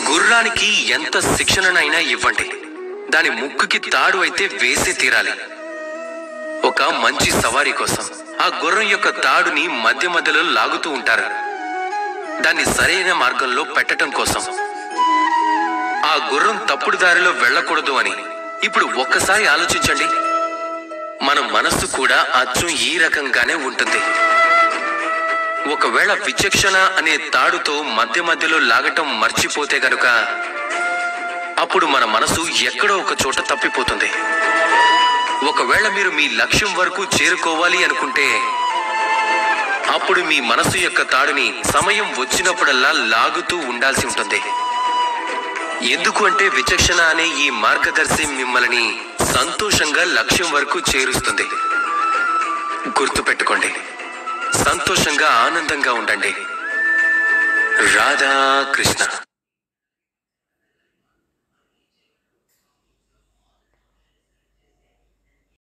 గుర్రానికి ఎంత శిక్షణనైనా ఇవ్వండి దాని ముక్కుకి తాడు అయితే వేసి తీరాలి ఒక మంచి సవారీ కోసం ఆ గుర్రం యొక్క తాడుని మధ్య మధ్యలో లాగుతూ ఉంటారు దాన్ని సరైన మార్గంలో పెట్టడం కోసం ఆ గుర్రం తప్పుడు దారిలో వెళ్ళకూడదు అని ఇప్పుడు ఒక్కసారి ఆలోచించండి మన మనస్సు కూడా అచ్చం ఈ రకంగానే ఉంటుంది ఒకవేళ విచక్షణ అనే తాడుతో మధ్య మధ్యలో లాగటం మర్చిపోతే గనుక అప్పుడు మన మనసు ఎక్కడో ఒక చోట తప్పిపోతుంది ఒకవేళ మీరు మీ లక్ష్యం వరకు చేరుకోవాలి అనుకుంటే అప్పుడు మీ మనసు యొక్క తాడుని సమయం వచ్చినప్పుడల్లా లాగుతూ ఉండాల్సి ఉంటుంది ఎందుకు అంటే విచక్షణ అనే ఈ మార్గదర్శి మిమ్మల్ని సంతోషంగా లక్ష్యం వరకు చేరుస్తుంది గుర్తుపెట్టుకోండి సంతోషంగా ఆనందంగా ఉండండి రాధా కృష్ణ